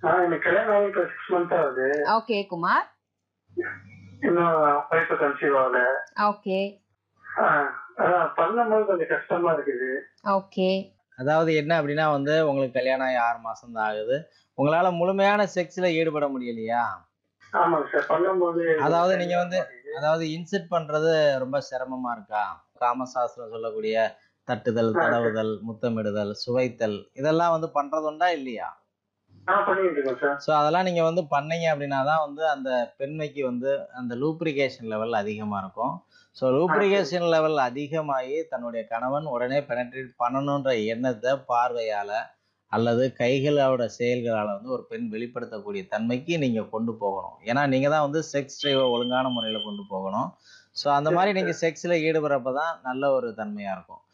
ஆ எனக்கு கல்யாணம் ஆகி இப்போ சிக்ஸ் மந்த் ஆகுது ஓகே குமார் இன்னும் ஒய்ஃபை கன்சீவ் ஆகல ஓகே ஆ, அதான் பண்ணும்போது கொஞ்சம் கஷ்டமா இருக்குது ஓகே அதாவது என்ன அப்படின்னா வந்து உங்களுக்கு கல்யாணம் ஆகி ஆறு மாசம் தான் ஆகுது உங்களால முழுமையான செக்ஸ்ல ஈடுபட முடியலையா ஆமாங்க சார் பண்ணும்போது அதாவது நீங்க வந்து- அதாவது இன்செர்ட் பண்றது ரொம்ப சிரமமா இருக்கா காமசாஸ்திரம் சொல்லக்கூடிய தட்டுதல் தடவுதல் முத்தமிடுதல் சுவைத்தல் இதெல்லாம் வந்து பண்றதுண்டா இல்லையா ஆ பண்ணிட்டு இருக்கேன் சார் ஸோ அதெல்லாம் நீங்கள் வந்து பண்ணீங்க அப்படின்னா தான் வந்து அந்த பெண்மைக்கு வந்து அந்த லூப்ரிகேஷன் லெவல் அதிகமாக இருக்கும் ஸோ லூப்ரிகேஷன் லெவல் அதிகமாகி தன்னுடைய கணவன் உடனே பெனட்ரேட் பண்ணணுன்ற எண்ணத்தை பார்வையால் அல்லது கைகளோட செயல்களால் வந்து ஒரு பெண் வெளிப்படுத்தக்கூடிய தன்மைக்கு நீங்கள் கொண்டு போகணும் ஏன்னா நீங்கள் தான் வந்து செக்ஸ் ட்ரைவை ஒழுங்கான முறையில் கொண்டு போகணும் ஸோ அந்த மாதிரி நீங்கள் செக்ஸில் ஈடுபடுறப்ப தான் நல்ல ஒரு தன்மையாக இருக்கும்